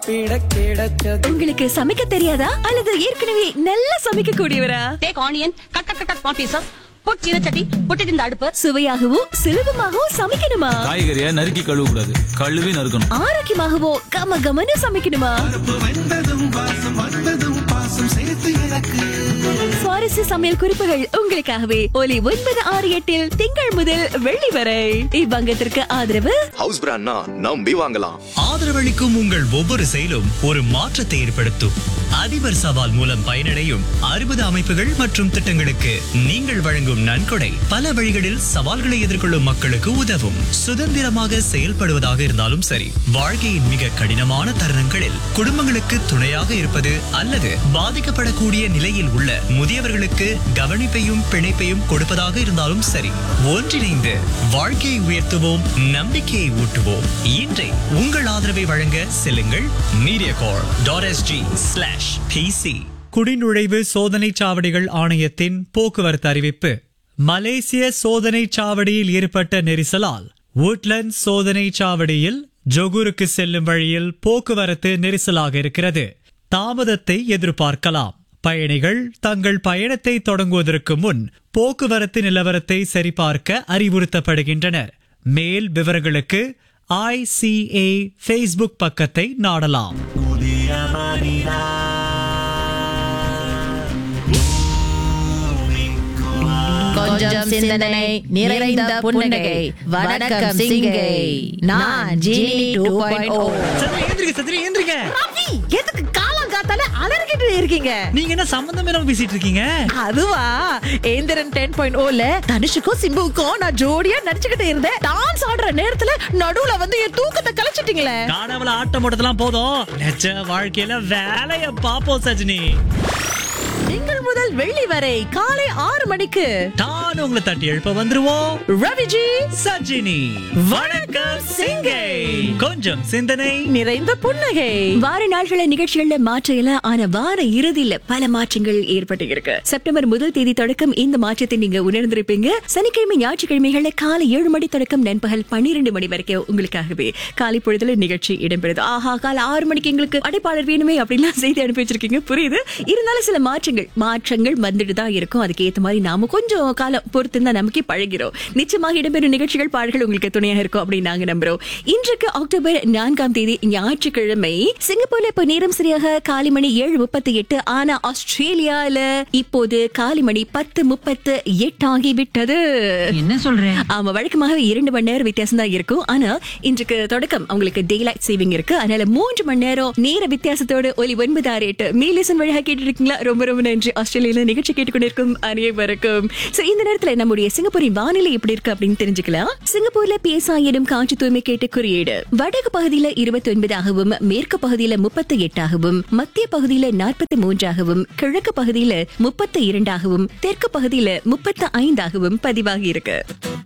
உங்களுக்கு சமைக்க தெரியாதா அல்லது ஏற்கனவே நல்லா சமைக்க கூடியவரா take onion cut cut cut small pieces put சீனச்சட்டி புட்டு இந்த அடுப்பு சுவையாகவும் சுலபமாகவும் சமைக்கணுமா காய்கறியை நறுக்கி கழுவ கூடாது கழுவி நறுக்கணும் ஆரோக்கியமாகவோ கம கமன்னு சமைக்கணுமா சுவாரஸ்ய சமையல் குறிப்புகள் உங்களுக்காகவே ஒலி ஒன்பது ஆறு எட்டில் திங்கள் முதல் வெள்ளி வரை இவ்வங்கத்திற்கு ஆதரவு ஹவுஸ் பிராண்ட்னா நம்பி வாங்கலாம் ஆதரவளிக்கும் உங்கள் ஒவ்வொரு செயலும் ஒரு மாற்றத்தை ஏற்படுத்தும் அதிபர் சவால் மூலம் பயனடையும் அறுபது அமைப்புகள் மற்றும் திட்டங்களுக்கு நீங்கள் வழங்கும் நன்கொடை பல வழிகளில் சவால்களை எதிர்கொள்ளும் மக்களுக்கு உதவும் சுதந்திரமாக செயல்படுவதாக இருந்தாலும் சரி வாழ்க்கையின் மிக கடினமான தருணங்களில் குடும்பங்களுக்கு துணையாக இருப்பது அல்லது பாதிக்கப்படக்கூடிய நிலையில் உள்ள முதியவர்களுக்கு கவனிப்பையும் பிணைப்பையும் கொடுப்பதாக இருந்தாலும் சரி ஒன்றிணைந்து வாழ்க்கையை உயர்த்துவோம் நம்பிக்கையை ஊட்டுவோம் இன்றை உங்கள் ஆதரவை வழங்க செல்லுங்கள் Mediacorp dot SG slash PC குடிநுழைவு சோதனைச் சாவடிகள் ஆணையத்தின் போக்குவரத்து அறிவிப்பு மலேசிய சோதனைச் சாவடியில் ஏற்பட்ட நெரிசலால் woodlands சோதனைச் சாவடியில் ஜொகூருக்கு செல்லும் வழியில் போக்குவரத்து நெரிசலாக இருக்கிறது தாமதத்தை எதிர்பார்க்கலாம் பயணிகள் தங்கள் பயணத்தை தொடங்குவதற்கு முன் போக்குவரத்து நிலவரத்தை சரிபார்க்க அறிவுறுத்தப்படுகின்றனர் மேல் விவரங்களுக்கு ஐசிஏ ஃபேஸ்புக் பக்கத்தை நாடலாம் கொஞ்சம் சிந்தனை நிறைந்த புன்னகை வணக்கம் சிங்கை நான் ஜீனி டூ பாயிண்ட் ஓ எந்திரிங்க சத்ரி எந்திரிங்க எதுக்கு காலம் காத்தால அலறிக்கிட்டு இருக்கீங்க நீங்க என்ன சம்பந்தம் இல்லாம பேசிட்டு இருக்கீங்க அதுவா ஏந்திரன் டென் பாயிண்ட் ஓல தனுஷுக்கும் சிம்புவுக்கும் நான் ஜோடியா நடிச்சுக்கிட்டு இருந்தேன் டான்ஸ் ஆடுற நேரத்துல நடுவுல வந்து என் தூக்கத்தை கலைச்சிட்டீங்களே காணவள ஆட்டம் போட்டதெல்லாம் போதும் நிஜ வாழ்க்கையில வேலைய பாப்போம் சஜினி திங்கள் முதல் வெள்ளி வரை காலை ஆறு மணிக்கு தான் உங்களை தட்டி எழுப்ப வந்துருவோம் ரவிஜி சஜினி வணக்கம் சிங்கை கொஞ்சம் சிந்தனை நிறைந்த புன்னகை வார நாட்கள நிகழ்ச்சிகள்ல மாற்றம் இல்ல ஆனா வார இறுதியில பல மாற்றங்கள் ஏற்பட்டு இருக்கு செப்டம்பர் முதல் தேதி தொடக்கம் இந்த மாற்றத்தை நீங்க உணர்ந்திருப்பீங்க சனிக்கிழமை ஞாயிற்றுக்கிழமைகள்ல காலை ஏழு மணி தொடக்கம் நண்பகல் பன்னிரண்டு மணி வரைக்கும் உங்களுக்காகவே காலை பொழுதுல நிகழ்ச்சி இடம்பெறுது ஆஹா காலை ஆறு மணிக்கு எங்களுக்கு அடைப்பாளர் வேணுமே அப்படின்லாம் செய்தி அனுப்பி வச்சிருக்கீங்க புரியுது இருந்தாலும் சில மாற்றங்கள் மாற்றங்கள் வந்துட்டு தான் இருக்கும் அதுக்கு ஏத்த மாதிரி நாம கொஞ்சம் காலம் பொறுத்து தான் நமக்கு பழகிறோம் நிச்சயமாக இடம்பெறும் நிகழ்ச்சிகள் பாடல்கள் உங்களுக்கு துணையாக இருக்கும் அப்படின்னு நாங்க நம்புறோம் இன்றைக்கு அக்டோபர் நான்காம் தேதி ஞாயிற்றுக்கிழமை சிங்கப்பூர்ல இப்ப நேரம் சரியாக காலை மணி ஏழு முப்பத்தி எட்டு ஆனா ஆஸ்திரேலியால இப்போது காலை மணி பத்து முப்பத்து எட்டு ஆகிவிட்டது என்ன சொல்றேன் ஆமா வழக்கமாகவே இரண்டு மணி நேரம் வித்தியாசம் தான் இருக்கும் ஆனா இன்றைக்கு தொடக்கம் அவங்களுக்கு டே லைட் சேவிங் இருக்கு அதனால மூன்று மணி நேரம் நேர வித்தியாசத்தோடு ஒலி ஒன்பது ஆறு எட்டு மீலிசன் வழியாக கேட்டு இருக்கீங்களா ரொம்ப ரொம்ப நன்றி ஆஸ்திரேலியால நிகழ்ச்சி கேட்டுக்கொண்டிருக்கும் அனைவருக்கும் சோ இந்த நேரத்துல நம்முடைய சிங்கப்பூரின் வானிலை எப்படி இருக்கு அப்படின்னு தெரிஞ்சுக்கலாம் சிங்கப்பூர்ல பேசா எனும் காற்று தூய்மை கேட்டு குறியீடு வடக்கு பகுதியில இருபத்தி ஒன்பதாகவும் மேற்கு பகுதியில முப்பத்தி எட்டாகவும் மத்திய பகுதியில நாற்பத்தி மூன்றாகவும் கிழக்கு பகுதியில முப்பத்தி இரண்டாகவும் தெற்கு பகுதியில முப்பத்தி ஐந்தாகவும் பதிவாகி இருக்கு